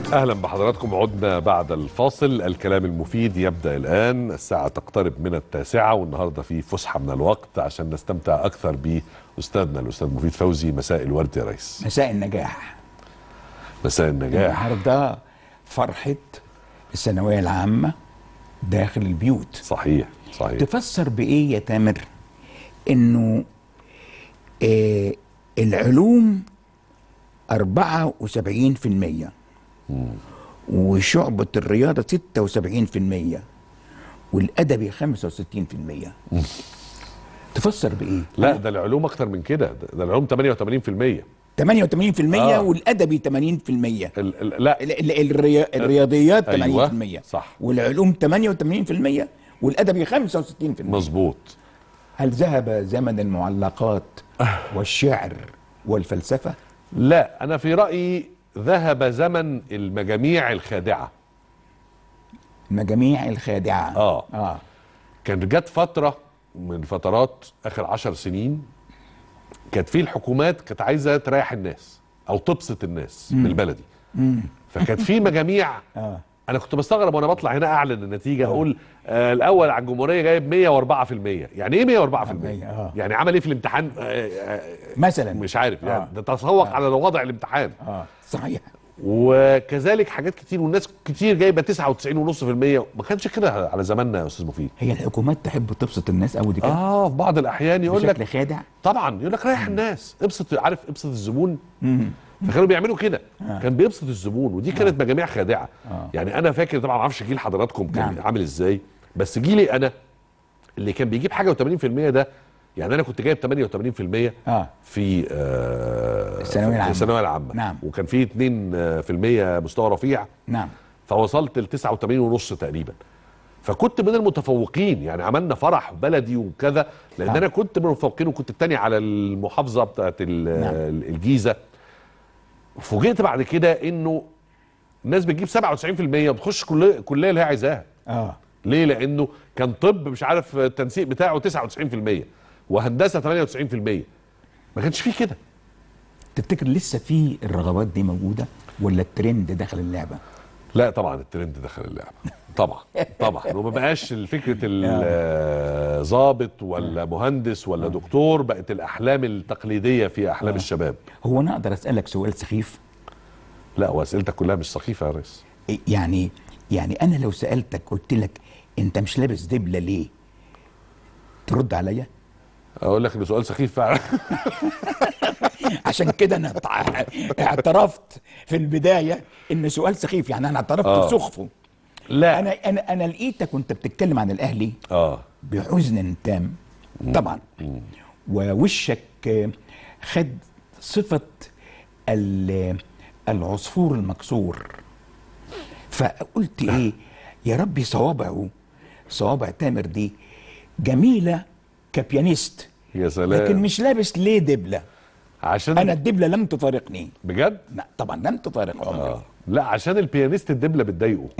اهلا بحضراتكم عدنا بعد الفاصل الكلام المفيد يبدا الان الساعه تقترب من التاسعه والنهارده في فسحه من الوقت عشان نستمتع اكثر باستاذنا الاستاذ مفيد فوزي مساء الورد يا ريس مساء النجاح مساء النجاح النهارده فرحه الثانويه العامه داخل البيوت صحيح صحيح تفسر بايه يا تامر انه آه العلوم 74% وشعبة الرياضة 76% والأدبي 65% تفسر بإيه؟ لا ده العلوم اكتر من كده ده ده العلوم 88% 88% آه. والأدبي 80% ال ال لا ال- ال- الريا- الرياضيات 80% أيوة، صح. والعلوم 88% والأدبي 65% مظبوط هل ذهب زمن المعلقات والشعر والفلسفة؟ لا انا في رايي ذهب زمن المجاميع الخادعه المجاميع الخادعة آه. آه كان جت فتره من فترات اخر عشر سنين كانت في الحكومات كانت عايزه تريح الناس او تبسط الناس بالبلدي فكانت في مجاميع آه. انا كنت بستغرب وانا بطلع هنا اعلن النتيجه اقول آه الاول على الجمهوريه جايب 104% يعني ايه 104% آه. يعني عمل ايه في الامتحان آه آه مثلا مش عارف يعني آه. ده تسوق على وضع الامتحان اه صحيح وكذلك حاجات كتير والناس كتير جايبه 99.5% ما كانش كده على زماننا يا استاذ مفيد هي الحكومات تحب تبسط الناس قوي دي كده اه في بعض الاحيان يقول بشكل لك خادع طبعا يقول لك ريح الناس ابسط عارف ابسط الزبون فكانوا بيعملوا كده كان بيبسط الزبون ودي كانت مجاميع خادعه آه. يعني انا فاكر طبعا ما اعرفش جيل حضراتكم كان نعم. عامل ازاي بس جيلي انا اللي كان بيجيب حاجه و80% ده يعني انا كنت جايب 88% اه في آه الثانوية في العامة. الثانويه العامه نعم. وكان في 2% مستوى رفيع نعم فوصلت ل 89 ونص تقريبا فكنت من المتفوقين يعني عملنا فرح بلدي وكذا لان نعم. انا كنت من المتفوقين وكنت التاني على المحافظه بتاعت ال- نعم. الجيزه فوجئت بعد كده انه الناس بتجيب 97% وبتخش كليه كليه اللي هي عايزاها اه ليه لانه كان طب مش عارف التنسيق بتاعه 99% وهندسه 98% ما كانش فيه كده تفتكر لسه في الرغبات دي موجوده ولا الترند دخل اللعبه لا طبعا الترند دخل اللعبه طبعا طبعا وما بقاش فكره الظابط ولا مهندس ولا دكتور بقت الاحلام التقليديه في احلام الشباب هو انا اقدر اسالك سؤال سخيف لا واسئلتك كلها مش سخيفه يا ريس إيه يعني يعني انا لو سالتك قلت لك انت مش لابس دبله ليه ترد عليا اقول لك انه سؤال سخيف فعلا عشان كده انا اتع- اعترفت في البدايه ان سؤال سخيف يعني انا اعترفت آه. بسخفه لا انا انا انا لقيتك وانت بتتكلم عن الاهلي اه بحزن تام طبعا ووشك آه، خد صفة ال- العصفور المكسور فقلت ايه يا ربي صوابعه صوابع تامر دي جميلة كبيانيست يا سلام لكن مش لابس ليه دبلة عشان انا الدبلة لم تفارقني بجد لا طبعا لم تفارق عمري آه. لا عشان البيانيست الدبله بتضايقه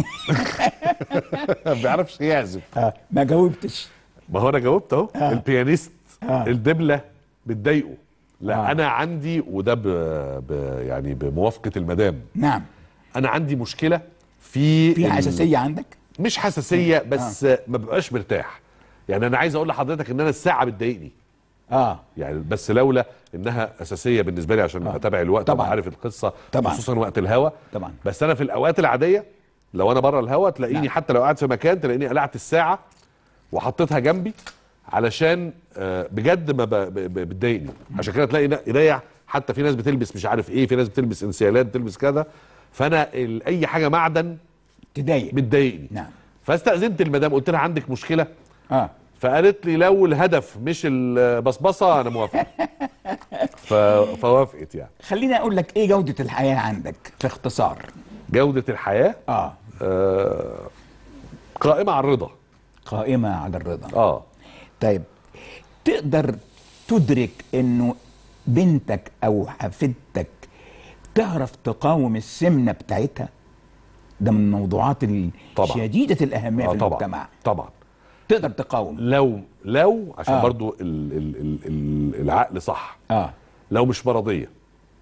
ما بيعرفش يعزف آه ما جاوبتش ما هو انا جاوبت اهو آه. البيانيست آه. الدبله بتضايقه لا آه. انا عندي وده ب... ب... يعني بموافقه المدام نعم انا عندي مشكله في في ال- حساسية عندك مش حساسيه بس ما ببقاش مرتاح يعني انا عايز اقول لحضرتك ان انا الساعه بتضايقني اه يعني بس لولا انها اساسيه بالنسبه لي عشان آه. اتابع الوقت طبعاً. طبعا عارف القصه طبعاً. خصوصا وقت الهوا طبعا بس انا في الاوقات العاديه لو انا بره الهوا تلاقيني نعم. حتى لو قاعد في مكان تلاقيني قلعت الساعه وحطيتها جنبي علشان آه، بجد ما ب- ب- ب- بتضايقني عشان كده تلاقي نا- ايديا حتى في ناس بتلبس مش عارف ايه في ناس بتلبس انسيالات بتلبس كذا فانا ال- اي حاجه معدن تضايق بتضايقني نعم فاستاذنت المدام قلت لها عندك مشكله اه فقالت لي لو الهدف مش البصبصه انا موافق ف... فوافقت يعني خليني اقول لك ايه جودة الحياة عندك في اختصار جوده الحياه اه آه قائمه على الرضا قائمة على الرضا اه طيب تقدر تدرك انه بنتك او حفيدتك تعرف تقاوم السمنة بتاعتها ده من الموضوعات طبعا. الشديدة الأهمية آه في طبعا المجتمع طبعا تقدر تقاوم لو لو عشان آه. آه. برضو ال ال ال ال العقل صح اه لو مش مرضيه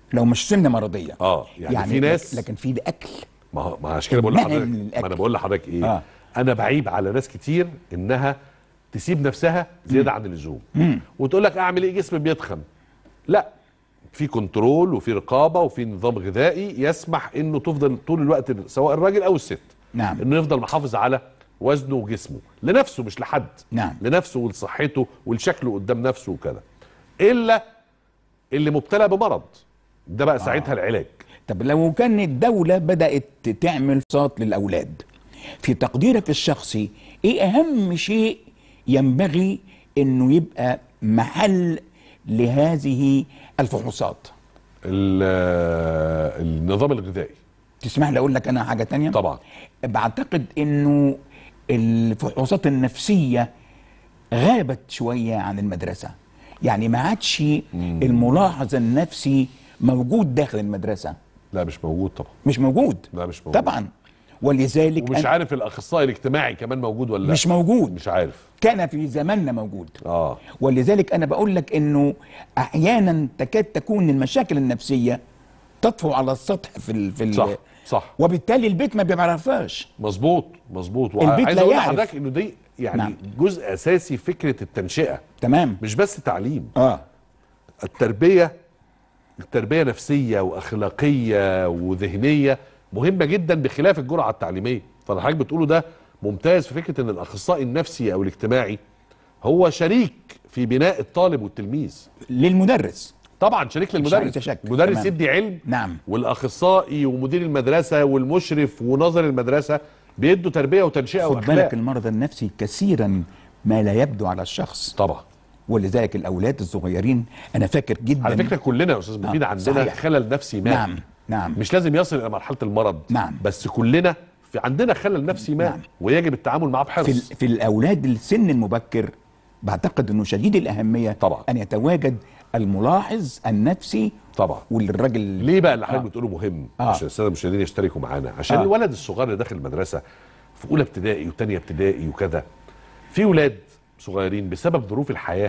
لو مش سمنه مرضيه اه يعني, في ناس لكن في اكل ما هو ما عشان كده بقول النهي لحضرتك من ما الأكل. انا بقول لحضرتك ايه آه. انا بعيب على ناس كتير انها تسيب نفسها زياده عن اللزوم وتقول لك اعمل ايه جسمي بيتخن لا في كنترول وفي رقابه وفي نظام غذائي يسمح انه تفضل طول الوقت سواء الراجل او الست نعم. انه يفضل محافظ على وزنه وجسمه لنفسه مش لحد نعم. لنفسه ولصحته ولشكله قدام نفسه وكده الا اللي مبتلى بمرض ده بقى ساعتها العلاج طب لو كان الدولة بدأت تعمل صوت للأولاد في تقديرك الشخصي إيه أهم شيء ينبغي إنه يبقى محل لهذه الفحوصات ال- النظام الغذائي تسمح لي أقول لك أنا حاجة تانية طبعا بعتقد إنه الفحوصات النفسية غابت شوية عن المدرسة يعني ما عادش الملاحظ النفسي موجود داخل المدرسة لا مش موجود طبعا مش موجود لا مش موجود. طبعا ولذلك ومش أنا- عارف الاخصائي الاجتماعي كمان موجود ولا لا مش موجود مش عارف كان في زماننا موجود اه ولذلك انا بقول لك انه احيانا تكاد تكون المشاكل النفسيه تطفو على السطح في ال في ال صح صح وبالتالي البيت ما بيعرفهاش مظبوط مظبوط البيت وعايز لا اقول يعرف. لحضرتك انه دي يعني نعم. جزء اساسي فكره التنشئه تمام مش بس تعليم اه التربيه التربيه نفسيه واخلاقيه وذهنيه مهمه جدا بخلاف الجرعه التعليميه فاللي حضرتك بتقوله ده ممتاز في فكره ان الاخصائي النفسي او الاجتماعي هو شريك في بناء الطالب والتلميذ للمدرس طبعا شريك عايز للمدرس أشك. المدرس تمام. يدي علم نعم والاخصائي ومدير المدرسه والمشرف وناظر المدرسه بيدوا تربيه وتنشئه خد واخلاق بالك المرض النفسي كثيرا ما لا يبدو على الشخص طبعا ولذلك الاولاد الصغيرين انا فاكر جدا على فكره كلنا يا استاذ مفيد آه، عندنا صحيح. خلل نفسي ما نعم نعم مش لازم يصل الى مرحله المرض نعم. بس كلنا في عندنا خلل نفسي ما نعم. ويجب التعامل معاه في بحرص ال- في الاولاد السن المبكر بعتقد انه شديد الاهميه طبعا. ان يتواجد الملاحظ النفسي طبعا والراجل ليه بقى اللي حضرتك آه. بتقوله مهم آه. عشان الساده المشاهدين يشتركوا معانا عشان آه. الولد الصغير اللي داخل المدرسه في اولى ابتدائي وثانيه ابتدائي وكذا في ولاد صغيرين بسبب ظروف الحياه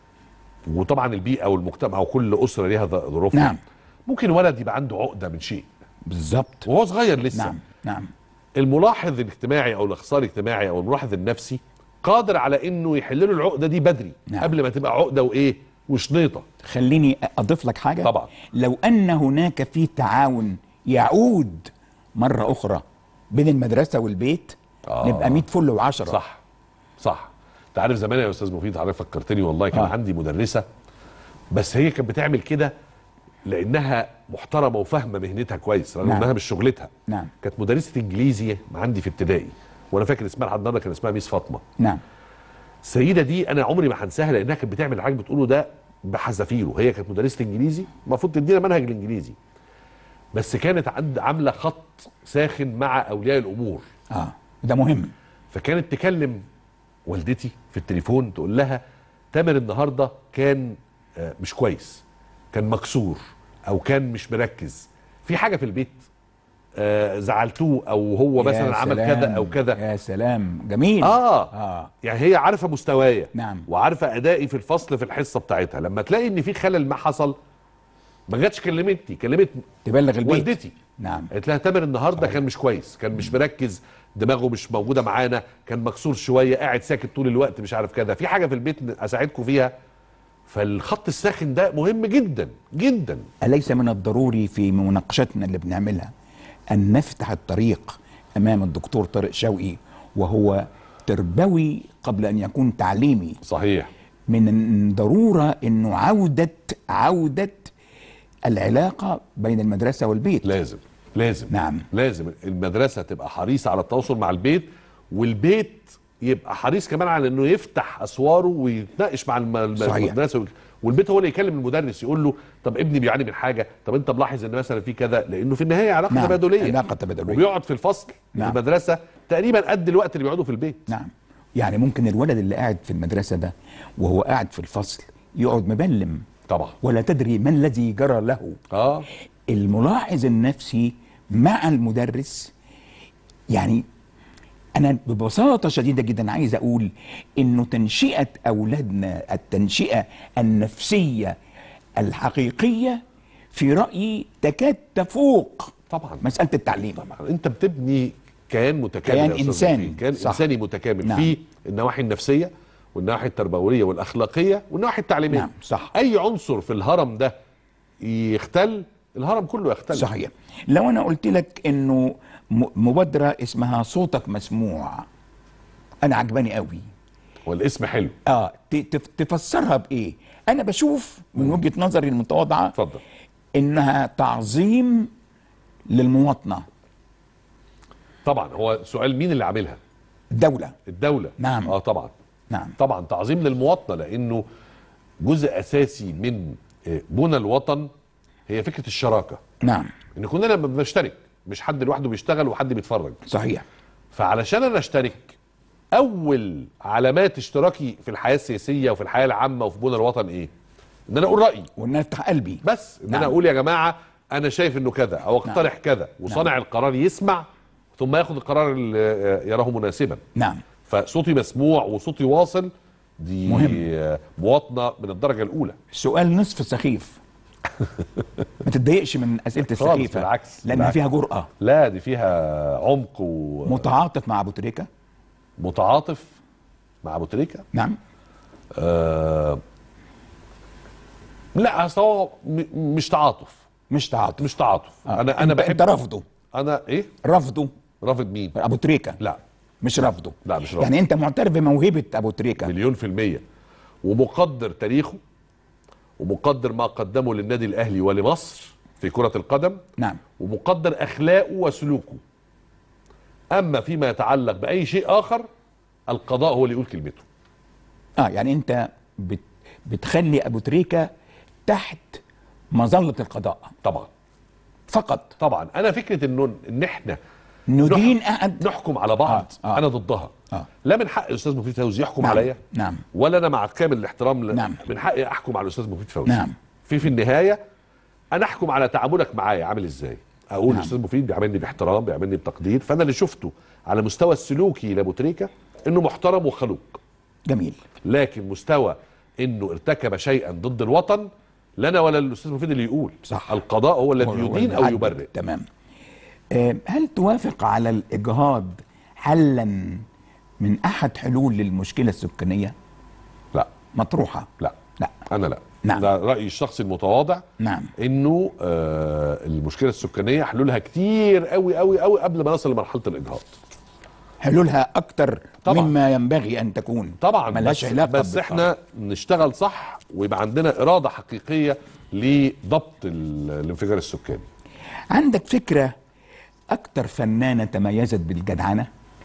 وطبعا البيئه والمجتمع وكل اسره ليها ظ- ظروفها نعم. ممكن ولد يبقى عنده عقده من شيء بالظبط وهو صغير لسه نعم نعم الملاحظ الاجتماعي او الاخصائي الاجتماعي او الملاحظ النفسي قادر على انه يحل له العقده دي بدري نعم. قبل ما تبقى عقده وايه وشنيطه خليني اضيف لك حاجه طبعا. لو ان هناك في تعاون يعود مره اخرى بين المدرسه والبيت آه. نبقى 100 فل وعشرة صح صح انت عارف زمان يا استاذ مفيد حضرتك فكرتني والله كان آه. عندي مدرسه بس هي كانت بتعمل كده لانها محترمه وفاهمه مهنتها كويس رغم نعم. انها مش شغلتها نعم كانت مدرسه انجليزي عندي في ابتدائي وانا فاكر اسمها لحد النهارده كان اسمها ميس فاطمه نعم السيده دي انا عمري ما هنساها لانها كانت بتعمل اللي حضرتك بتقوله ده بحذافيره هي كانت مدرسه انجليزي المفروض تدينا منهج الانجليزي بس كانت عند عامله خط ساخن مع اولياء الامور اه ده مهم فكانت تكلم والدتي في التليفون تقول لها تامر النهارده كان آه، مش كويس كان مكسور او كان مش مركز في حاجه في البيت آه، زعلتوه او هو مثلا يا عمل سلام، كذا او كذا يا سلام جميل اه اه يعني هي عارفه مستوايا نعم. وعارفه ادائي في الفصل في الحصه بتاعتها لما تلاقي ان في خلل ما حصل ما جاتش كلمتني كلمت تبلغ البيت والدتي نعم قالت لها تامر النهارده كان مش كويس كان مش مركز دماغه مش موجوده معانا كان مكسور شويه قاعد ساكت طول الوقت مش عارف كذا في حاجه في البيت اساعدكم فيها فالخط الساخن ده مهم جدا جدا أليس من الضروري في مناقشتنا اللي بنعملها أن نفتح الطريق أمام الدكتور طارق شوقي وهو تربوي قبل أن يكون تعليمي صحيح من الضرورة أنه عودة عودة العلاقة بين المدرسة والبيت لازم لازم نعم. لازم المدرسه تبقى حريصه على التواصل مع البيت والبيت يبقى حريص كمان على انه يفتح اسواره ويتناقش مع الم- الم- صحيح. المدرسه والبيت هو اللي يكلم المدرس يقول له طب ابني بيعاني من حاجه طب انت ملاحظ ان مثلا في كذا لانه في النهايه علاقه نعم، تبادليه علاقة تبادلية. وبيقعد في الفصل نعم. في المدرسه تقريبا قد الوقت اللي بيقعده في البيت نعم يعني ممكن الولد اللي قاعد في المدرسة ده وهو قاعد في الفصل يقعد مبلم طبعا ولا تدري ما الذي جرى له اه الملاحظ النفسي مع المدرس يعني انا ببساطه شديده جدا عايز اقول انه تنشئه اولادنا التنشئه النفسيه الحقيقيه في رايي تكاد تفوق طبعا مساله التعليم طبعا انت بتبني كيان متكامل كيان يا أستاذ إنساني. مفيد. كيان صح. انساني متكامل نعم. فيه النواحي النفسيه والنواحي التربويه والاخلاقيه والنواحي التعليميه نعم، صح. اي عنصر في الهرم ده يختل الهرم كله يختل صحيح لو انا قلت لك انه م- مبادره اسمها صوتك مسموع انا عجباني قوي والاسم حلو اه ت- تف- تفسرها بايه انا بشوف من وجهه نظري المتواضعه اتفضل انها تعظيم للمواطنه طبعا هو سؤال مين اللي عاملها الدوله الدوله نعم. اه طبعا نعم طبعا تعظيم للمواطنه لانه جزء اساسي من آه، بنى الوطن هي فكره الشراكه نعم ان كلنا لما بنشترك مش حد لوحده بيشتغل وحد بيتفرج صحيح فعلشان انا اشترك اول علامات اشتراكي في الحياه السياسيه وفي الحياه العامه وفي بنى الوطن ايه ان انا اقول رايي وان أنا افتح قلبي بس ان نعم. انا اقول يا جماعه انا شايف انه كذا او اقترح كذا وصانع القرار يسمع ثم ياخد القرار اللي آه، يراه مناسبا نعم فصوتي مسموع وصوتي واصل دي مهم. آه، مواطنه من الدرجه الاولى سؤال نصف سخيف ما تتضايقش من اسئله خالص، السخيفه بالعكس، لانها بالعكس. فيها جرأه لا دي فيها عمق ومتعاطف متعاطف مع ابو تريكه مع ابو تريكه نعم آه لا أصل هو م- مش تعاطف مش تعاطف مش تعاطف آه. انا انا أنت- بحب انت رافضه انا ايه رافضه رافض مين ابو تريكه لا مش رافضه لا، مش رافضه. يعني انت معترف بموهبه ابو تريكه مليون في المية ومقدر تاريخه ومقدر ما قدمه للنادي الاهلي ولمصر في كرة القدم نعم ومقدر اخلاقه وسلوكه اما فيما يتعلق باي شيء اخر القضاء هو اللي يقول كلمته اه يعني انت بت بتخلي ابو تريكه تحت مظله القضاء طبعا فقط طبعا انا فكره انه ان احنا ندين نح- احد نحكم على بعض آه، آه. انا ضدها آه. لا من حق الاستاذ مفيد فوزي يحكم نعم، عليا نعم. ولا انا مع كامل الاحترام ل... نعم. من حقي احكم على الاستاذ مفيد فوزي نعم. في في النهايه انا احكم على تعاملك معايا عامل ازاي اقول نعم. الاستاذ مفيد بيعاملني باحترام بيعاملني بتقدير فانا اللي شفته على مستوى السلوكي لابو تريكه انه محترم وخلوق جميل لكن مستوى انه ارتكب شيئا ضد الوطن لا انا ولا الاستاذ مفيد اللي يقول صح. القضاء هو الذي هو- هو يدين او المحدد. يبرئ تمام آه، هل توافق على الاجهاض حلا من احد حلول للمشكله السكانيه لا مطروحه لا لا انا لا نعم. ده رايي الشخصي المتواضع نعم انه آه المشكله السكانيه حلولها كتير قوي قوي قوي قبل ما نصل لمرحله الاجهاض حلولها اكتر طبعا. مما ينبغي ان تكون طبعا ملهاش بس, علاقه بس بالقرار. احنا نشتغل صح ويبقى عندنا اراده حقيقيه لضبط ال- الانفجار السكاني عندك فكره اكتر فنانه تميزت بالجدعنه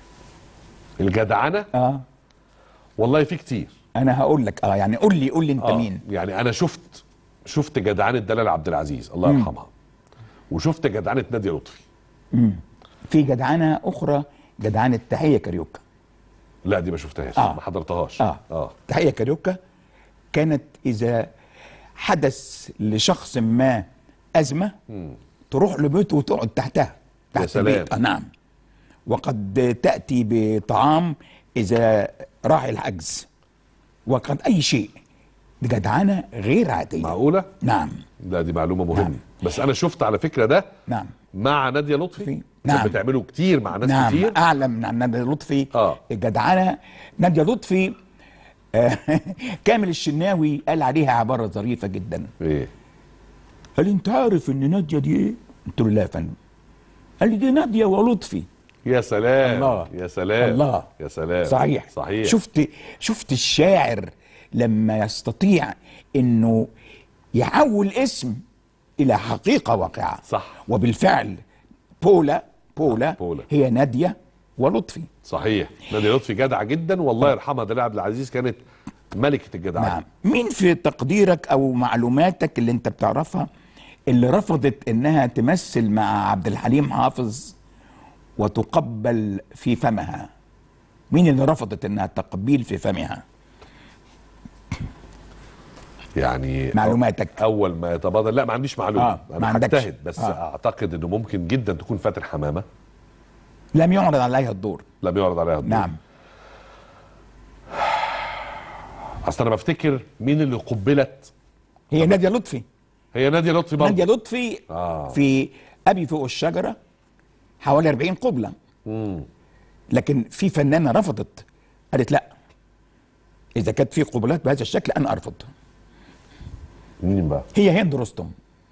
الجدعنه اه والله في كتير انا هقول لك اه يعني قول لي قول لي انت آه، مين يعني انا شفت شفت جدعنه دلال عبد العزيز الله يرحمها وشفت جدعنه ناديه لطفي في جدعنه اخرى جدعنه تحيه كاريوكا لا دي ما شفتهاش آه. ما حضرتهاش اه, اه تحيه كاريوكا كانت اذا حدث لشخص ما ازمه تروح لبيته وتقعد تحتها تحت سلام. البيت آه نعم وقد تاتي بطعام اذا راح الحجز وقد اي شيء دي جدعنه غير عاديه معقوله نعم لا دي معلومه مهمه نعم. بس انا شفت على فكره ده نعم مع ناديه لطفي في- كانت نعم. بتعمله كتير مع ناس نعم كتير اعلى من عن ناديه لطفي آه. الجدعنه ناديه لطفي آه، كامل الشناوي قال عليها عباره ظريفه جدا ايه قال لي انت عارف ان ناديه دي ايه؟ قلت له لا يا فندم قال لي دي ناديه ولطفي يا سلام الله. يا سلام الله. يا سلام صحيح صحيح شفت شفت الشاعر لما يستطيع انه يحول اسم الى حقيقه واقعه صح. وبالفعل بولا بولا, بولا. هي ناديه ولطفي صحيح ناديه لطفي جدعه جدا والله يرحمها دلال عبد العزيز كانت ملكه الجدعنه نعم مين في تقديرك او معلوماتك اللي انت بتعرفها اللي رفضت انها تمثل مع عبد الحليم حافظ وتقبل في فمها مين اللي رفضت انها تقبيل في فمها يعني معلوماتك. اول ما يتبادر لا ما عنديش معلومه آه، ما انا عندكش. هجتهد بس آه. اعتقد انه ممكن جدا تكون فاتن حمامه لم يعرض عليها الدور لم يعرض عليها الدور نعم اصل انا بفتكر مين اللي قبلت هي ناديه لطفي هي ناديه لطفي برضه ناديه لطفي آه. في ابي فوق الشجره حوالي 40 قبله مم. لكن في فنانه رفضت قالت لا اذا كانت في قبلات بهذا الشكل انا ارفض مين بقى هي هند رستم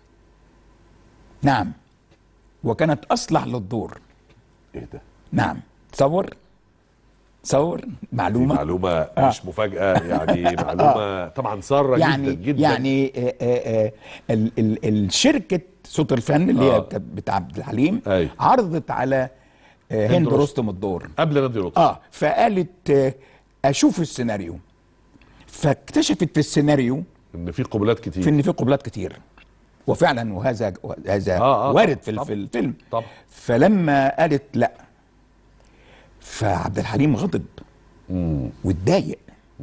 نعم وكانت اصلح للدور ايه ده نعم تصور تصور دي معلومه معلومه مش مفاجاه يعني معلومه طبعا ساره يعني جدا جدا يعني آه آه آه ال ال الشركه صوت الفن اللي آه. هي بتاع- بتاع عبد الحليم أيوة. عرضت على آه هند رستم. رستم الدور قبل ناديه لطفي اه فقالت آه اشوف السيناريو فاكتشفت في السيناريو ان في قبلات كتير في ان في قبلات كتير وفعلا وهذا هذا آه، آه، وارد طبعاً، في, ال- طبعاً. في الفيلم طبعا فلما قالت لا فعبد الحليم غضب واتضايق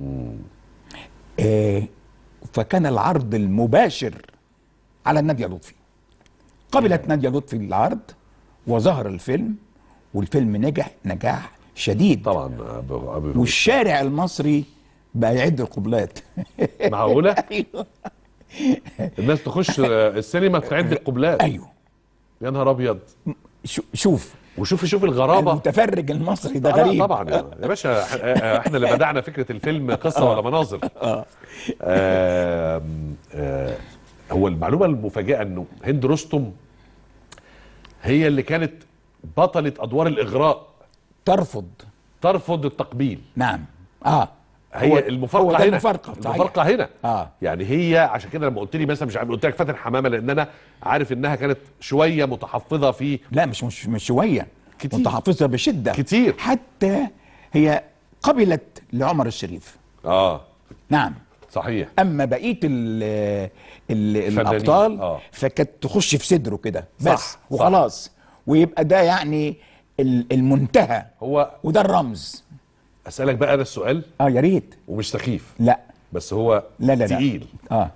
آه فكان العرض المباشر على ناديه لطفي قبلت ناديه لطفي العرض وظهر الفيلم والفيلم نجح نجاح شديد طبعا أبو أبو والشارع المصري بقى يعد القبلات معقوله ايوه الناس تخش السينما تعد القبلات ايوه يا نهار ابيض شو- شوف وشوف شوف الغرابه المتفرج المصري ده آه، لا غريب طبعا يا باشا إح- احنا اللي بدعنا فكره الفيلم قصه ولا مناظر اه آم، آه، هو المعلومه المفاجئه انه هند رستم هي اللي كانت بطله ادوار الاغراء ترفض ترفض التقبيل نعم اه هي هو- المفارقه هو ده هنا المفارقه صحيح. المفارقه هنا اه يعني هي عشان كده لما قلت لي مثلا مش عارف قلت لك فاتن حمامه لان انا عارف انها كانت شويه متحفظه في لا مش مش مش شويه كتير. متحفظه بشده كتير. حتى هي قبلت لعمر الشريف اه نعم صحيح اما بقيه ال ال الفنانين. الابطال آه. فكانت تخش في صدره كده صح، بس صح. وخلاص ويبقى ده يعني ال- المنتهى هو وده الرمز اسالك بقى انا السؤال اه يا ريت ومش سخيف لا بس هو لا لا لا تقيل اه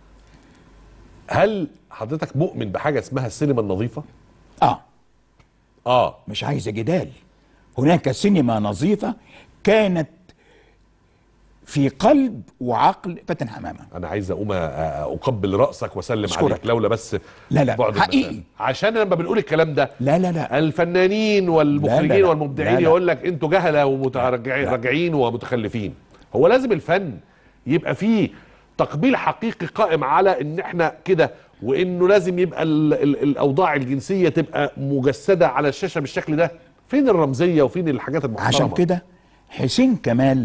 هل حضرتك مؤمن بحاجه اسمها السينما النظيفه اه اه مش عايزه جدال هناك سينما نظيفه كانت في قلب وعقل فاتن حمامه انا عايز اقوم أ- أ- اقبل راسك واسلم أشكرك. عليك لولا بس لا، لا، بعد حقيقي. المسافة. عشان لما بنقول الكلام ده لا لا لا الفنانين والمخرجين لا، لا. والمبدعين لا، لا. يقول لك انتوا جهله ومتراجعين ومتخلفين هو لازم الفن يبقى فيه تقبيل حقيقي قائم على ان احنا كده وانه لازم يبقى ال ال الاوضاع الجنسيه تبقى مجسده على الشاشه بالشكل ده فين الرمزيه وفين الحاجات المحترمه عشان كده حسين كمال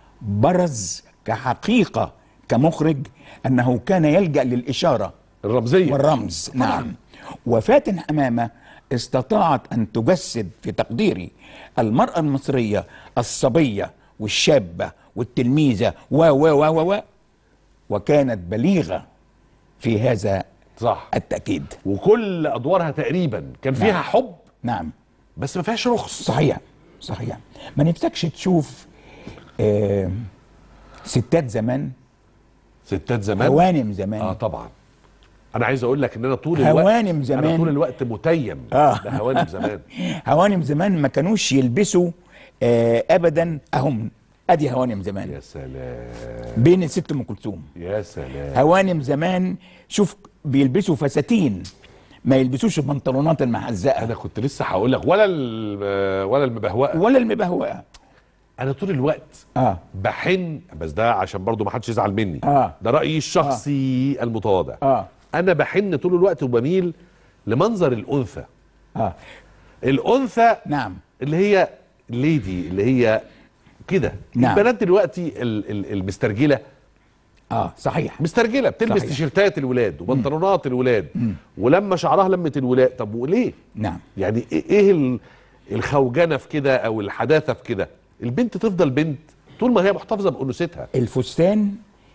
برز كحقيقه كمخرج انه كان يلجا للاشاره الرمزيه والرمز نعم وفاتن حمامة استطاعت أن تجسد في تقديري المرأة المصرية الصبية والشابة والتلميذة و و و و و وكانت بليغة في هذا صح التأكيد وكل ادوارها تقريبا كان فيها نعم. حب نعم بس ما فيهاش رخص صحيح صحيح ما نفسكش تشوف آه ستات زمان ستات زمان هوانم زمان اه طبعا انا عايز اقول لك ان انا طول الوقت هوانم زمان. انا طول الوقت متيم آه. ده هوانم زمان هوانم زمان ما كانوش يلبسوا آه ابدا اهم ادي هوانم زمان يا سلام بين الست ام كلثوم يا سلام هوانم زمان شوف بيلبسوا فساتين ما يلبسوش البنطلونات المحزقه انا كنت لسه هقول لك ولا ال- ولا المبهوقه ولا المبهوقه انا طول الوقت اه بحن بس ده عشان برضو ما حدش يزعل مني آه. ده رايي الشخصي المتواضع اه انا بحن طول الوقت وبميل لمنظر الانثى اه الانثى نعم اللي هي ليدي اللي هي كده نعم. البنات دلوقتي ال- ال- المسترجله اه صحيح مسترجله بتلبس صحيح. تيشيرتات الولاد وبنطلونات الولاد ولما شعرها لمت الولاد طب وليه نعم يعني ايه إيه ال- الخوجنه في كده او الحداثه في كده البنت تفضل بنت طول ما هي محتفظه بانوثتها الفستان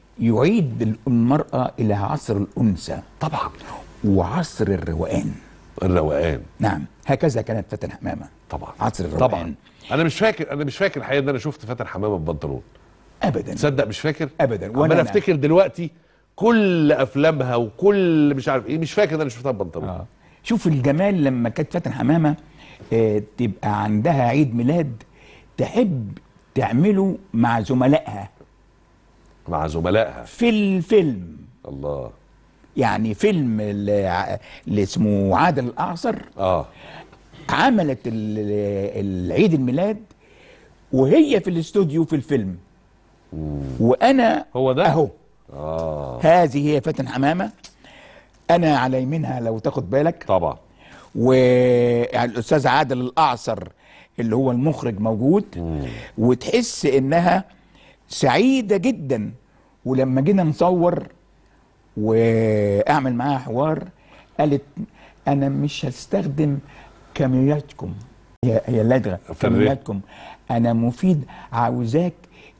يعيد المراه الى عصر الانثى طبعا وعصر الروقان الروقان نعم هكذا كانت فاتن حمامه طبعا عصر الروقان طبعا انا مش فاكر انا مش فاكر الحقيقه ان انا شفت فاتن حمامه ببنطلون ابدا تصدق مش فاكر أبداً. ولا عمال أنا. افتكر دلوقتي كل افلامها وكل مش عارف ايه مش فاكر ان انا شفتها ببنطلون آه. شوف الجمال لما كانت فاتن حمامه آه تبقى عندها عيد ميلاد تحب تعمله مع زملائها مع زملائها في الفيلم الله يعني فيلم اللي اللي اسمه عادل الاعصر اه عملت ال- العيد الميلاد وهي في الاستوديو في الفيلم وانا هو ده؟ اهو اه هذه هي فاتن حمامه انا على يمينها لو تاخد بالك طبعا والاستاذ عادل الاعصر اللي هو المخرج موجود وتحس انها سعيده جدا ولما جينا نصور واعمل معاها حوار قالت انا مش هستخدم كاميراتكم هي هي لدغه في الري- كاميراتكم انا مفيد عاوزاك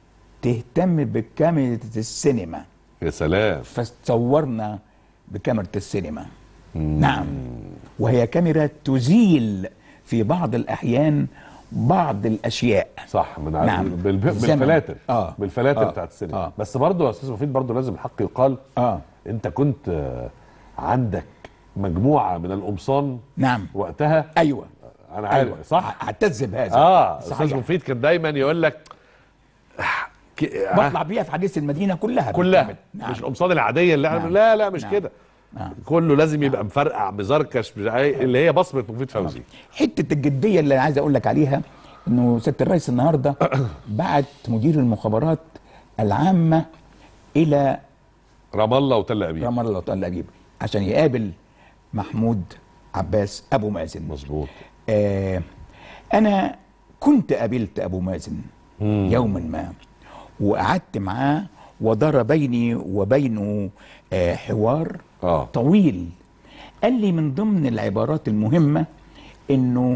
تهتم بكاميرا السينما يا سلام فصورنا بكاميرا السينما نعم وهي كاميرا تزيل في بعض الأحيان بعض الأشياء صح من نعم. نعم. بالب... زمن. بالفلاتر آه. بالفلاتر آه. بتاعت السينما آه. بس برضه يا استاذ مفيد برضه لازم الحق يقال آه انت كنت آه، عندك مجموعه من القمصان نعم وقتها أيوة انا عارف أيوة صح اعتز بهذا اه استاذ صحيح مفيد كان دايما يقول لك آه، ك- آه، بطلع بيها في حديث المدينة كلها كلها بالكامل. نعم. مش القمصان العاديه اللي نعم. نعم. لا لا مش نعم. كده نعم. كله لازم يبقى مفرقع مزركش مش عارف- اللي هي بصمه مفيد فوزي حتة الجدية اللي عايز أقول لك عليها إنه سيادة الرئيس النهاردة بعت مدير المخابرات العامة إلى رام الله وتل ابيب رام الله وتل أبيب عشان يقابل محمود عباس أبو مازن مظبوط آه انا كنت قابلت ابو مازن يوما ما وقعدت معاه ودار بيني وبينه آه حوار اه طويل قال لي من ضمن العبارات المهمه انه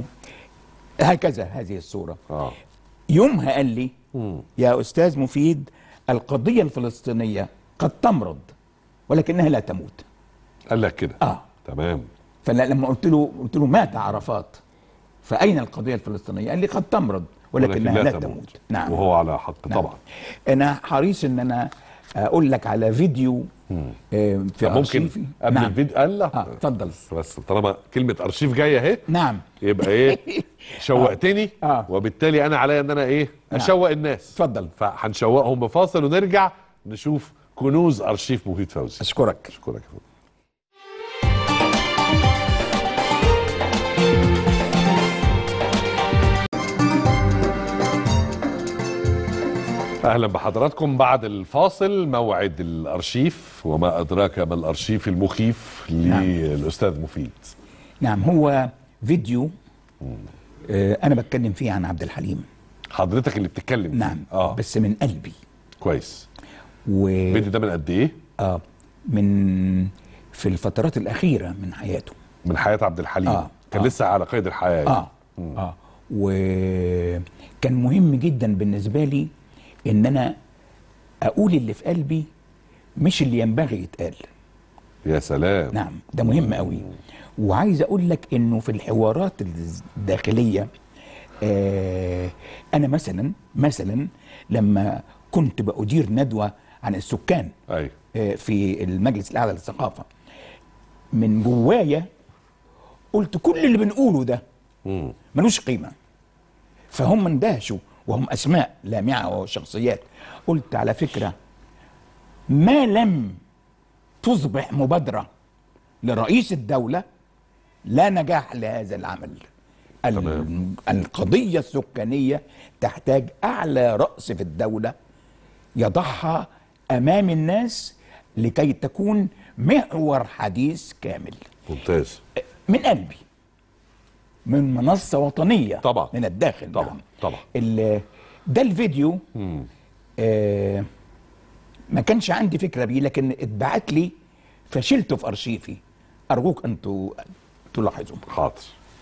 هكذا هذه الصوره اه يومها قال لي مم. يا استاذ مفيد القضيه الفلسطينيه قد تمرض ولكنها لا تموت قال لك كده اه تمام فلما قلت له قلت له مات عرفات فأين القضية الفلسطينية؟ قال لي قد تمرض ولكنها لا تموت نعم وهو على حق نعم. طبعا أنا حريص إن أنا أقول لك على فيديو آه، في طب ممكن أرشيفي. قبل نعم. الفيديو قال لا اه اتفضل بس, بس طالما كلمه ارشيف جايه اهي نعم يبقى ايه شوقتني آه. وبالتالي انا عليا ان انا ايه اشوق الناس اتفضل. فهنشوقهم بفاصل ونرجع نشوف كنوز ارشيف مفيد فوزي أشكرك اشكرك يا فندم اهلا بحضراتكم بعد الفاصل موعد الارشيف وما ادراك ما الارشيف المخيف للاستاذ مفيد نعم هو فيديو آه، أنا بتكلم فيه عن عبد الحليم حضرتك اللي بتتكلم فيه. نعم اه بس من قلبي كويس و الفيديو ده من قد ايه آه من في الفترات الأخيرة من حياته من حياه عبد الحليم آه. كان آه. لسه على قيد الحياه اه اه وكان مهم جدا بالنسبه لي ان انا اقول اللي في قلبي مش اللي ينبغي يتقال يا سلام نعم ده مهم قوي وعايز اقول لك انه في الحوارات الداخليه آه انا مثلا مثلا لما كنت بأدير ندوه عن السكان ايوه آه، في المجلس الاعلى للثقافه من جوايا قلت كل اللي بنقوله ده مم. ملوش قيمة فهم اندهشوا وهم أسماء لامعة وشخصيات قلت على فكرة ما لم تصبح مبادرة لرئيس الدولة لا نجاح لهذا العمل ال- تمام. القضية السكانية تحتاج أعلى رأس في الدولة يضعها أمام الناس لكي تكون محور حديث كامل ممتاز من قلبي من منصة وطنية طبعا. من الداخل طبعا. نعم. طبعا. ال- ده الفيديو مم. آه ما كانش عندي فكرة بيه لكن اتبعت لي فشلته في أرشيفي أرجوك أن تو- تلاحظوا حاضر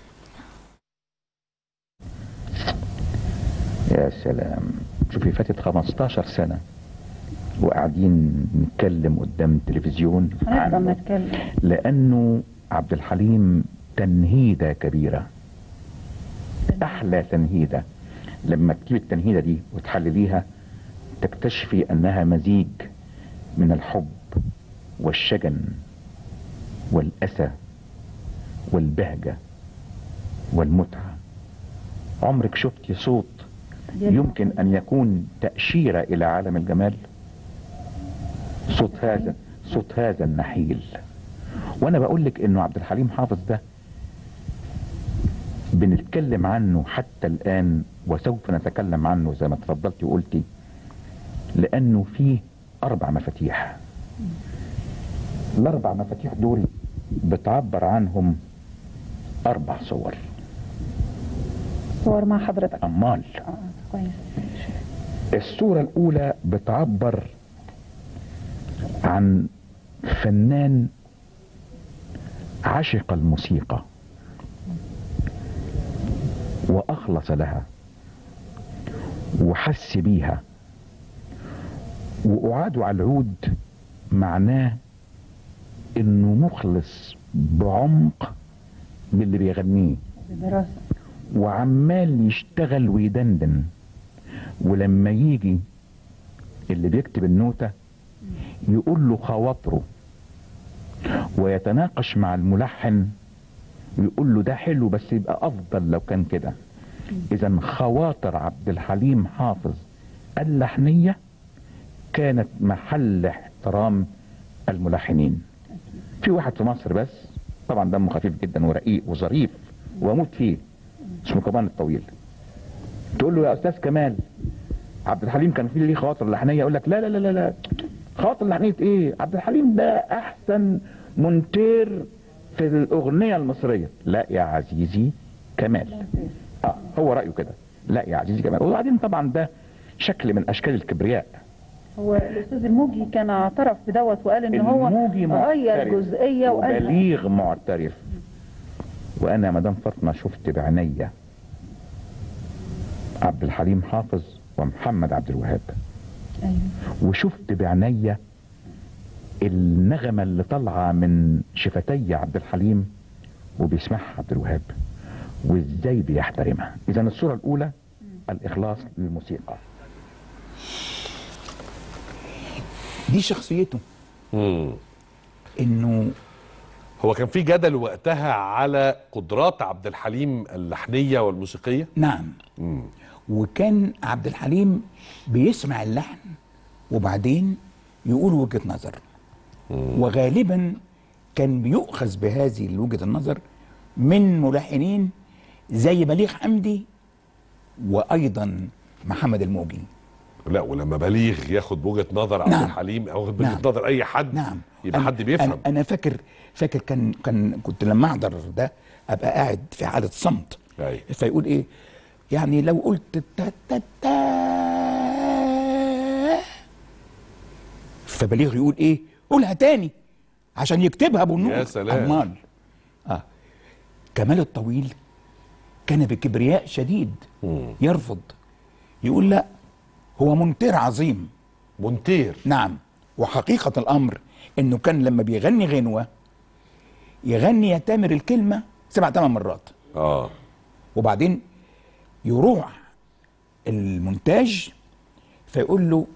يا سلام شوفي فاتت 15 سنة وقاعدين نتكلم قدام التلفزيون هنفضل عنه. نتكلم لأنه عبد الحليم تنهيدة كبيرة أحلى تنهيدة لما تجيب التنهيدة دي وتحلليها تكتشفي أنها مزيج من الحب والشجن والأسى والبهجة والمتعة عمرك شفتي صوت يمكن أن يكون تأشيرة إلى عالم الجمال صوت هذا صوت هذا النحيل وانا بقول لك انه عبد الحليم حافظ ده بنتكلم عنه حتى الان وسوف نتكلم عنه زي ما تفضلتي وقلتي لانه فيه اربع مفاتيح الاربع مفاتيح دول بتعبر عنهم اربع صور صور مع حضرتك امال اه كويس الصورة الأولى بتعبر عن فنان عشق الموسيقى وأخلص لها وحس بيها وأعاد على العود معناه إنه مخلص بعمق باللي بيغنيه بدراسة وعمال يشتغل ويدندن ولما يجي اللي بيكتب النوتة يقول له خواطره ويتناقش مع الملحن ويقول له ده حلو بس يبقى افضل لو كان كده اذا خواطر عبد الحليم حافظ اللحنية كانت محل احترام الملحنين في واحد في مصر بس طبعا دمه خفيف جدا ورقيق وظريف واموت فيه اسمه كمان الطويل تقول له يا استاذ كمال عبد الحليم كان فيه ليه خواطر لحنيه يقول لك لا لا لا لا لا خواطر لحنيه ايه عبد الحليم ده احسن مونتير في الاغنيه المصريه لا يا عزيزي كمال اه هو رايه كده لا يا عزيزي كمال وبعدين طبعا ده شكل من اشكال الكبرياء هو الاستاذ الموجي كان اعترف بدوت وقال ان هو الموجي غير معترف جزئيه وقال وبليغ معترف وانا يا مدام فاطمه شفت بعينيا عبد الحليم حافظ ومحمد عبد الوهاب أيوة. وشفت بعينيا النغمه اللي طالعه من شفتي عبد الحليم وبيسمعها عبد الوهاب وازاي بيحترمها اذا الصوره الاولى الاخلاص للموسيقى دي شخصيته مم. انه هو كان في جدل وقتها على قدرات عبد الحليم اللحنيه والموسيقيه نعم مم. وكان عبد الحليم بيسمع اللحن وبعدين يقول وجهة نظر وغالبا كان بيؤخذ بهذه وجهة النظر من ملحنين زي بليغ حمدي وايضا محمد الموجي لا ولما بليغ ياخد بوجهه نظر عبد نعم. الحليم او ياخد وجهه نعم. نظر اي حد نعم يبقى أنا- حد بيفهم أنا, انا فاكر فاكر كان كان كنت لما احضر ده ابقى قاعد في حاله صمت أي. فيقول ايه يعني لو قلت تا تا تا فبليغ يقول ايه قولها تاني عشان يكتبها ابو النور يا سلام. امال اه كمال الطويل كان بكبرياء شديد مم. يرفض يقول لا هو منتر عظيم مونتير نعم وحقيقة الأمر إنه كان لما بيغني غنوة يغني يا تامر الكلمة سبع ثمان مرات اه وبعدين يروح المونتاج فيقول له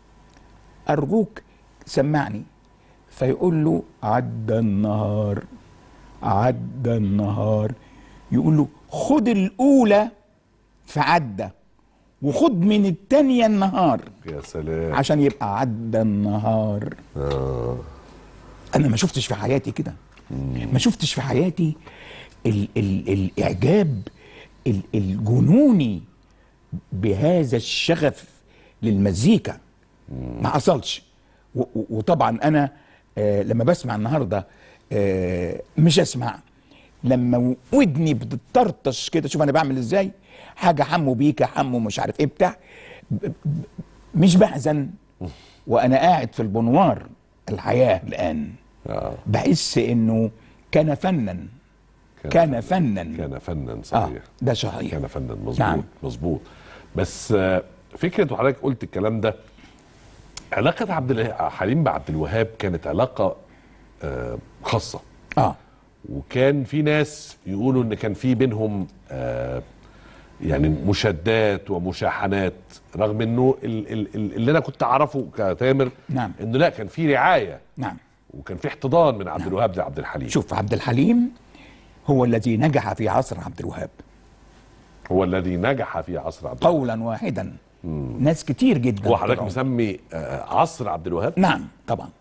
أرجوك سمعني فيقول له عدى النهار عدى النهار يقول له خد الأولى فعدى وخد من التانية النهار يا سلام عشان يبقى عدى النهار آه. انا ما شفتش في حياتي كده ما شفتش في حياتي ال ال الاعجاب ال الجنوني بهذا الشغف للمزيكا ما حصلش و- و- وطبعا انا آه لما بسمع النهارده آه مش اسمع لما ودني بتطرطش كده شوف انا بعمل ازاي حاجه حمو بيكا حمو مش عارف ايه بتاع ب- ب- مش بحزن وانا قاعد في البنوار الحياه الان آه. بحس انه كان فنا كان فنا كان فنا اه صحيح ده صحيح كان فنا مظبوط نعم. مظبوط بس آه، فكره وحضرتك قلت الكلام ده علاقه عبد الحليم بعبد الوهاب كانت علاقه آه، خاصه اه وكان في ناس يقولوا ان كان في بينهم آه، يعني مشادات ومشاحنات رغم انه ال- ال- ال- اللي انا كنت اعرفه كتامر نعم. انه لا كان في رعايه نعم وكان في احتضان من عبد الوهاب لعبد الحليم شوف عبد الحليم هو الذي نجح في عصر عبد الوهاب هو الذي نجح في عصر عبد الوهاب قولا واحدا ناس كتير جدا هو حضرتك طلعوا. مسمي آه، عصر عبد الوهاب نعم طبعا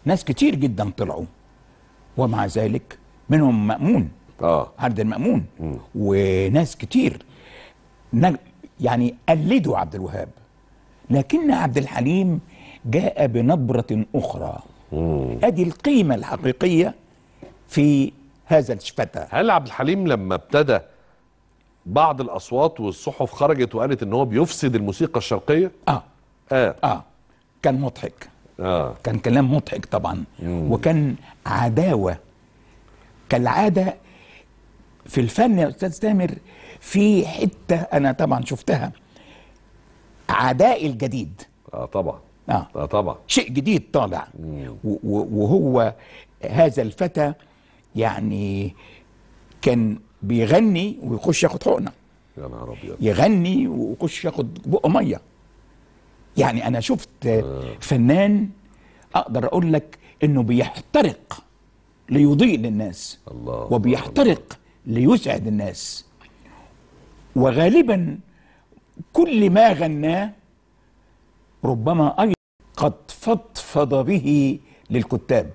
ناس كتير جدا طلعوا ومع ذلك منهم مأمون اه عبد المأمون وناس كتير نج- يعني قلدوا عبد الوهاب لكن عبد الحليم جاء بنبرة أخرى ادي القيمة الحقيقية في هذا الفتى هل عبد الحليم لما ابتدى بعض الاصوات والصحف خرجت وقالت ان هو بيفسد الموسيقى الشرقيه اه اه اه كان مضحك اه كان كلام مضحك طبعا وكان عداوة كالعادة في الفن يا أستاذ تامر في حتة أنا طبعا شفتها عداء الجديد اه طبعا آه. اه طبعا شيء جديد طالع و- و- وهو هذا الفتى يعني كان بيغني ويخش ياخد حقنه يا نهار ابيض يغني ويخش ياخد بق ميه يعني انا شفت فنان اقدر اقول لك انه بيحترق ليضيء للناس الله وبيحترق ليسعد الناس وغالبا كل ما غناه ربما ايضا قد فضفض به للكتاب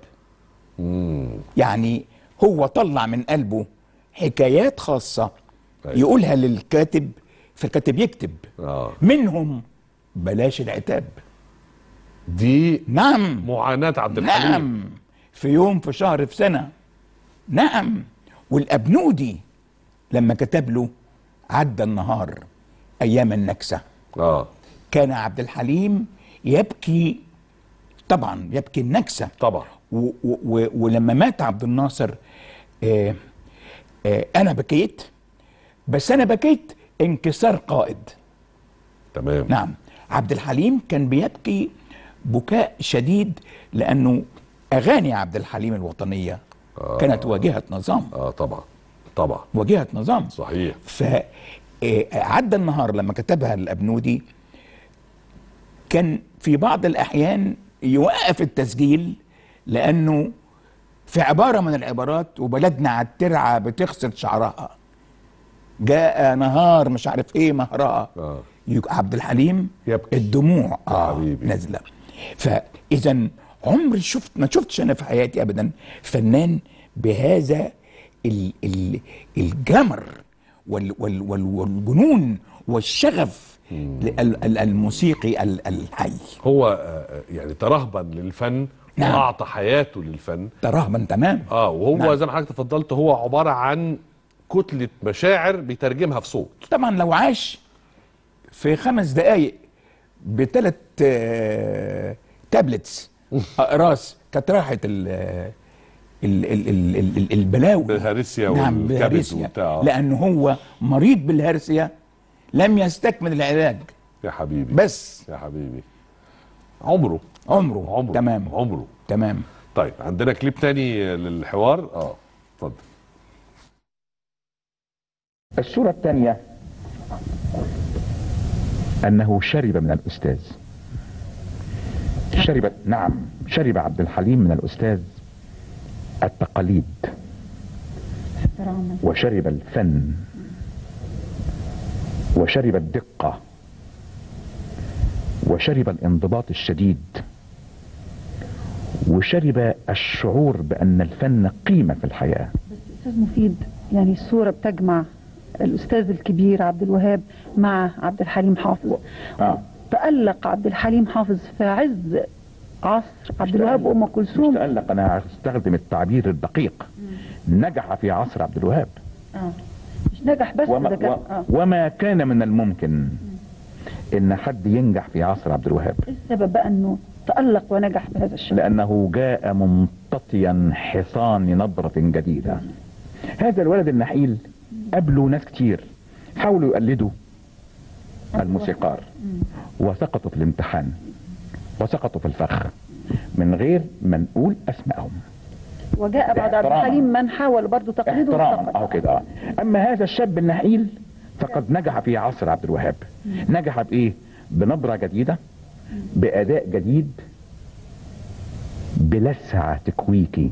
يعني هو طلع من قلبه حكايات خاصه أيوة. يقولها للكاتب فالكاتب يكتب اه منهم بلاش العتاب دي نعم معاناه عبد الحليم نعم في يوم في شهر في سنة نعم والأبنودي لما كتب له عدى النهار أيام النكسة اه كان عبد الحليم يبكي طبعا يبكي النكسة طبعا و و و ولما مات عبد الناصر آه آه أنا بكيت بس أنا بكيت انكسار قائد تمام نعم عبد الحليم كان بيبكي بكاء شديد لانه اغاني عبد الحليم الوطنيه كانت واجهه نظام اه طبعا طبعا واجهه نظام صحيح ف آه، عدى النهار لما كتبها الابنودي كان في بعض الاحيان يوقف التسجيل لانه في عباره من العبارات وبلدنا على الترعه بتغسل شعرها جاء نهار مش عارف ايه مهرها آه. يك- عبد الحليم يبكي. الدموع اه حبيبي. نازله فاذا عمري شفت ما شفتش انا في حياتي ابدا فنان بهذا ال ال الجمر وال وال وال والجنون والشغف ال- ال- الموسيقي ال- الحي هو آه، يعني ترهبا للفن نعم. واعطى حياته للفن ترهبا تمام اه وهو نعم. زي ما حضرتك تفضلت هو عباره عن كتله مشاعر بيترجمها في صوت طبعا لو عاش في خمس دقايق بثلاث آه، تابلتس اقراص كانت راحت ال ال ال ال ال ال البلاوي بالهرسيا نعم والكبد بالهرسيا وبتاع. لانه هو مريض بالهرسيا لم يستكمل العلاج يا حبيبي بس يا حبيبي عمره عمره عمره تمام عمره تمام طيب عندنا كليب تاني للحوار اه اتفضل الصورة الثانية أنه شرب من الأستاذ شرب نعم شرب عبد الحليم من الأستاذ التقاليد احتراما وشرب الفن وشرب الدقة وشرب الانضباط الشديد وشرب الشعور بأن الفن قيمة في الحياة بس استاذ مفيد يعني الصوره بتجمع الاستاذ الكبير عبد الوهاب مع عبد الحليم حافظ آه. تألق عبد الحليم حافظ في عز عصر عبد الوهاب وام مش كلثوم تألق أنا هستخدم التعبير الدقيق نجح في عصر عبد الوهاب اه مش نجح بس وما, ده كان و- اه وما كان من الممكن ان حد ينجح في عصر عبد الوهاب ايه السبب بقى انه تألق ونجح بهذا الشكل لانه جاء ممتطيا حصان نظرة جديدة هذا الولد النحيل قابله ناس كتير حاولوا يقلدوا الموسيقار وسقطوا في الامتحان وسقطوا في الفخ من غير ما نقول اسمائهم وجاء بعد عبد احتراما. الحليم من حاول برضه تقليده احتراما وسقط. اهو كده آه. اما هذا الشاب النحيل فقد نجح في عصر عبد الوهاب نجح بايه بنبره جديده باداء جديد بلسعه تكويكي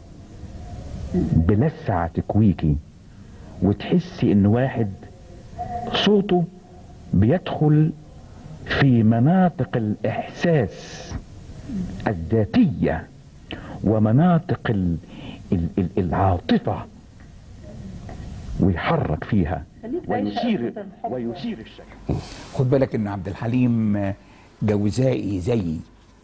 بلسعه تكويكي وتحسي ان واحد صوته بيدخل في مناطق الاحساس الذاتيه ومناطق ال ال ال العاطفة ويحرك فيها خليك تعيش ويثير أساساً الحب. ويثير الشك خد بالك ان عبد الحليم جوزائي زي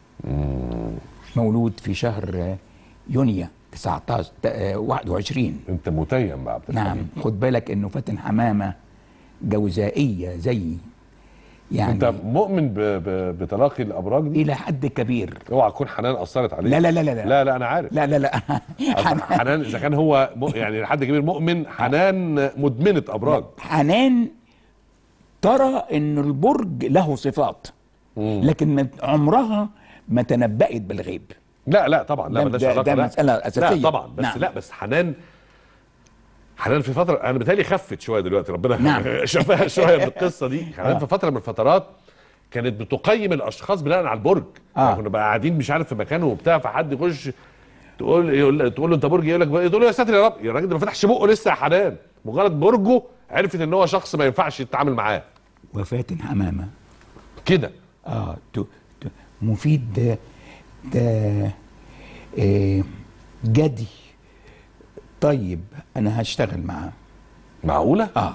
مولود في شهر يونيو 19 آه، 21 انت متيم بقى عبد نعم الحليم خد بالك انه فاتن حمامه جوزائيه زي يعني انت مؤمن ب... ب... بتلاقي الابراج دي الى حد كبير اوعى تكون حنان اثرت عليك لا لا لا لا لا لا لا انا عارف لا لا لا أصل حنان اذا كان هو م... يعني لحد كبير مؤمن حنان مدمنه ابراج حنان ترى ان البرج له صفات لكن ما- عمرها ما تنبأت بالغيب لا لا طبعا لا ده- مالهاش ده- علاقه ده لا. مسألة أساسية. لا طبعا بس نعم. لا بس حنان حنان في فتره انا بتهيألي خفت شويه دلوقتي ربنا نعم. شفاها شويه من القصه دي حنان آه. في فتره من الفترات كانت بتقيم الاشخاص بناء على البرج آه. يعني كنا بقى قاعدين مش عارف في مكان وبتاع فحد يخش تقول يقول تقول له انت برج يقول لك تقول له يا ساتر يا رب يا الراجل ده ما فتحش بقه لسه يا حنان مجرد برجه عرفت ان هو شخص ما ينفعش يتعامل معاه وفاتن حمامه كده اه تو تو مفيد ده ده آه جدي طيب انا هشتغل معاه معقوله اه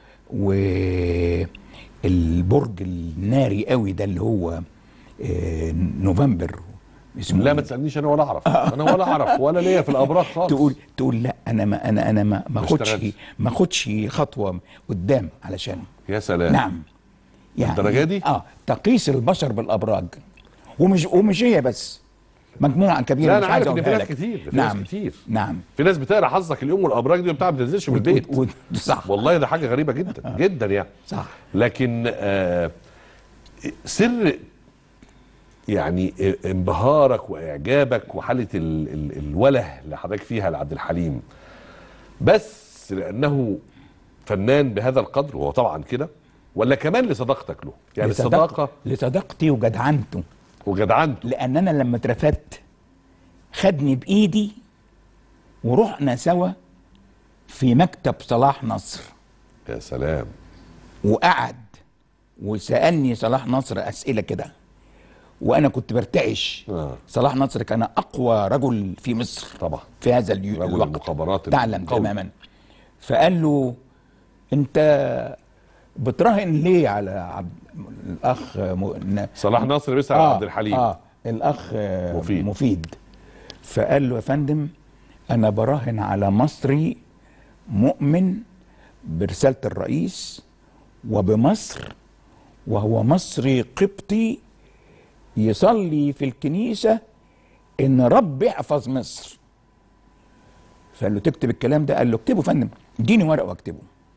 والبرج الناري قوي ده اللي هو آه نوفمبر اسمه لا إيه؟ ما تسالنيش انا ولا اعرف انا ولا اعرف ولا ليا في الابراج خالص تقول تقول لا انا ما انا انا ما ما اخدش اشتغلش. ما اخدش خطوه قدام علشان يا سلام نعم الدرجة دي؟ اه تقيس البشر بالابراج ومش ومش هي بس مجموعه كبيره لا، مش أنا عايز عارف إن اقولها في ناس لك كتير، في ناس نعم كتير. نعم في ناس بتقرا حظك اليوم والابراج دي وبتاع ما بتنزلش من البيت و- و- صح والله ده حاجه غريبه جدا جدا يعني صح لكن آه سر يعني انبهارك واعجابك وحاله ال ال الوله اللي حضرتك فيها لعبد الحليم بس لانه فنان بهذا القدر وهو طبعا كده ولا كمان لصداقتك له يعني لصداق- الصداقه لصداقتي وجدعنته وجدعنته لان انا لما اترفدت خدني بايدي ورحنا سوا في مكتب صلاح نصر يا سلام وقعد وسالني صلاح نصر اسئله كده وانا كنت برتعش آه. صلاح نصر كان اقوى رجل في مصر طبعا في هذا اليو- رجل الوقت المخابرات تعلم القوي. تماما فقال له انت بتراهن ليه على عبد الاخ م... صلاح نصر بيسال على عبد الحليم اه الاخ آه، مفيد. مفيد فقال له يا فندم انا براهن على مصري مؤمن برساله الرئيس وبمصر وهو مصري قبطي يصلي في الكنيسه ان رب يحفظ مصر فقال له تكتب الكلام ده قال له اكتبه يا فندم اديني ورقه واكتبه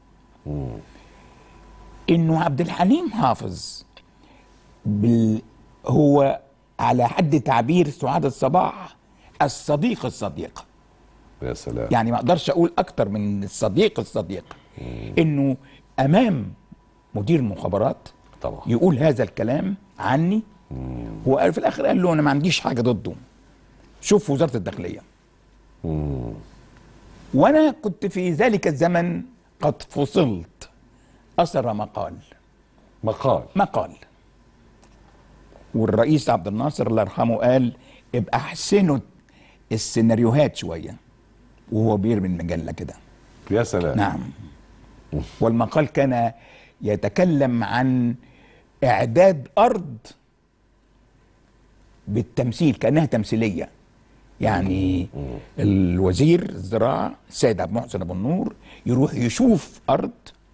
انه عبد الحليم حافظ بال هو على حد تعبير سعاد الصباح الصديق الصديق يا سلام يعني ما اقدرش اقول اكتر من الصديق الصديق انه امام مدير المخابرات طبعا يقول هذا الكلام عني وقال في الاخر قال له انا ما عنديش حاجه ضده شوف وزاره الداخليه وانا كنت في ذلك الزمن قد فصلت اثر مقال مقال مقال والرئيس عبد الناصر الله يرحمه قال ابقى احسنوا السيناريوهات شويه وهو بيرمي المجله كده يا سلام نعم والمقال كان يتكلم عن اعداد ارض بالتمثيل كانها تمثيليه يعني الوزير الزراعه السيد عبد المحسن ابو النور يروح يشوف ارض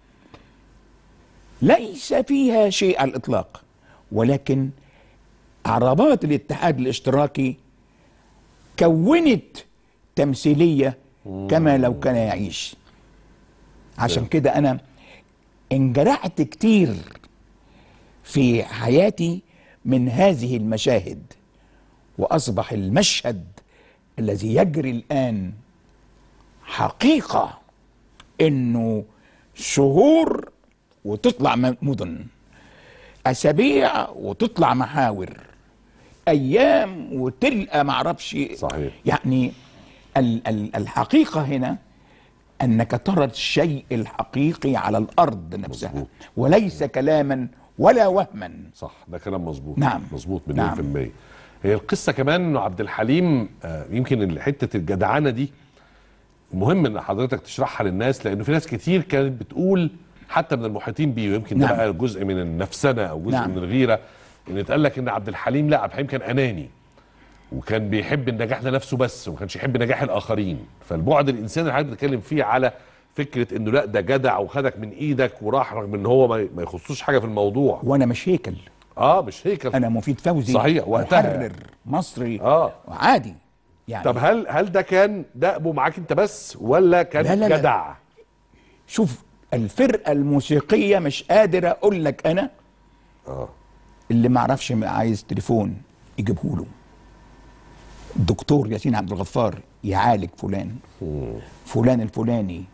ليس فيها شيء على الاطلاق ولكن عربات الاتحاد الاشتراكي كونت تمثيليه كما لو كان يعيش عشان كده انا انجرحت كتير في حياتي من هذه المشاهد واصبح المشهد الذي يجري الان حقيقه انه شهور وتطلع م- مدن اسابيع وتطلع محاور ايام وتلقى معرفش صحيح. يعني ال- ال- الحقيقه هنا انك ترى الشيء الحقيقي على الارض نفسها مظبوط. وليس كلاما ولا وهما صح ده كلام مظبوط نعم. مظبوط مليون نعم. في المية هي القصه كمان انه عبد الحليم آه، يمكن حته الجدعنه دي مهم ان حضرتك تشرحها للناس لانه في ناس كتير كانت بتقول حتى من المحيطين بيه ويمكن ده نعم. بقى جزء من النفسنه او جزء نعم. من الغيره ان اتقال لك ان عبد الحليم لا عبد الحليم كان اناني وكان بيحب النجاح لنفسه بس وما كانش يحب نجاح الاخرين فالبعد الانساني اللي حضرتك بتتكلم فيه على فكره انه لا ده جدع وخدك من ايدك وراح رغم ان هو ما ما يخصوش حاجه في الموضوع وانا مش هيكل اه مش هيك انا مفيد فوزي صحيح، وقتها. محرر مصري اه عادي يعني طب هل هل ده كان دأبه معاك انت بس ولا كان لا، لا، لا. جدع شوف الفرقه الموسيقيه مش قادر اقول لك انا اه اللي ما اعرفش عايز تليفون يجيبه له الدكتور ياسين عبد الغفار يعالج فلان فلان الفلاني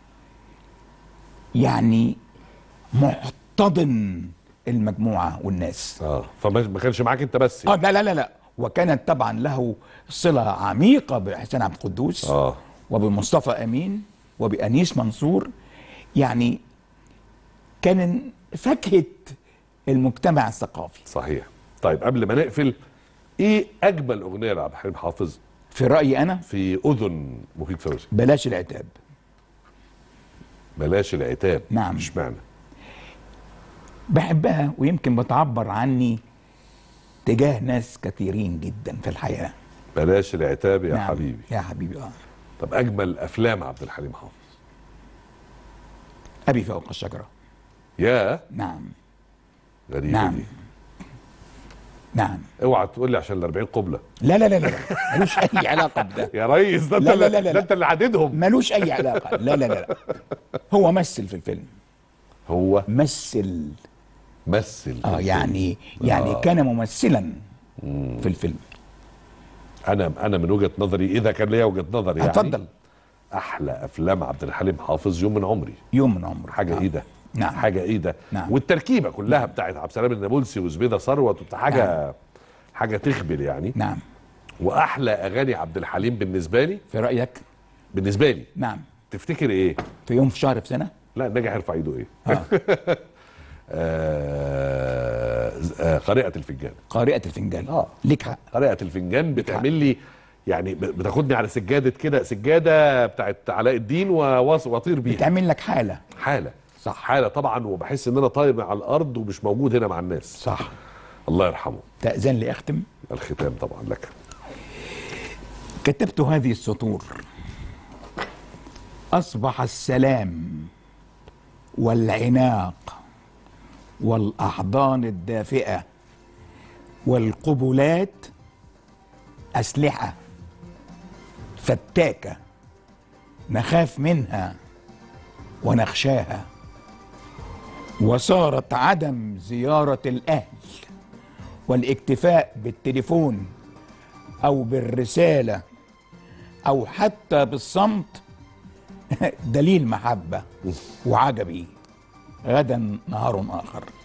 يعني محتضن المجموعه والناس اه فما ما كانش معاك انت بس اه لا لا لا لا وكانت طبعا له صله عميقه بحسين عبد القدوس اه وبمصطفى امين وبانيس منصور يعني كان فاكهه المجتمع الثقافي صحيح طيب قبل ما نقفل ايه اجمل اغنيه لعبد الحليم حافظ في رايي انا في اذن مفيد فوزي بلاش العتاب بلاش العتاب نعم. مش معنى بحبها ويمكن بتعبر عني تجاه ناس كثيرين جدا في الحياه بلاش العتاب يا نعم. حبيبي يا حبيبي اه طب اجمل افلام عبد الحليم حافظ ابي فوق الشجره يا نعم غريبه نعم. دي نعم اوعى تقول لي عشان ال 40 قبله لا لا لا لا ملوش اي علاقه بده يا ريس ده انت لا، لا، اللي- لا، لا، ده انت اللي عددهم ملوش اي علاقه لا لا لا لا. هو مثل في الفيلم هو مثل مثل في اه الفيلم. يعني يعني آه. كان ممثلا في الفيلم انا انا من وجهه نظري اذا كان ليا وجهه نظر يعني اتفضل احلى افلام عبد الحليم حافظ يوم من عمري يوم من عمره حاجه آه. ايه ده نعم. حاجه ايه ده نعم. والتركيبه كلها بتاعت عبد السلام النابلسي وزبيده ثروت وبتاع حاجه حاجه تخبل يعني نعم واحلى اغاني عبد الحليم بالنسبه لي في رايك بالنسبه لي نعم تفتكر ايه في يوم في شهر في سنه لا نجح يرفع ايده ايه آه. آه آه قارئة الفنجان قارئة الفنجان آه. ليك حق قارئة الفنجان بتعمل لي يعني ب- بتاخدني على سجادة كده سجادة بتاعت علاء الدين وواص- واطير بيها بتعمل لك حالة حالة صح. حالة طبعا وبحس ان انا طاير على الارض ومش موجود هنا مع الناس صح الله يرحمه تأذن لي أختم الختام طبعا لك كتبت هذه السطور أصبح السلام والعناق والأحضان الدافئة والقبلات أسلحة فتاكة نخاف منها ونخشاها وصارت عدم زيارة الأهل والاكتفاء بالتليفون او بالرساله او حتى بالصمت دليل محبه وعجبي غدا نهار اخر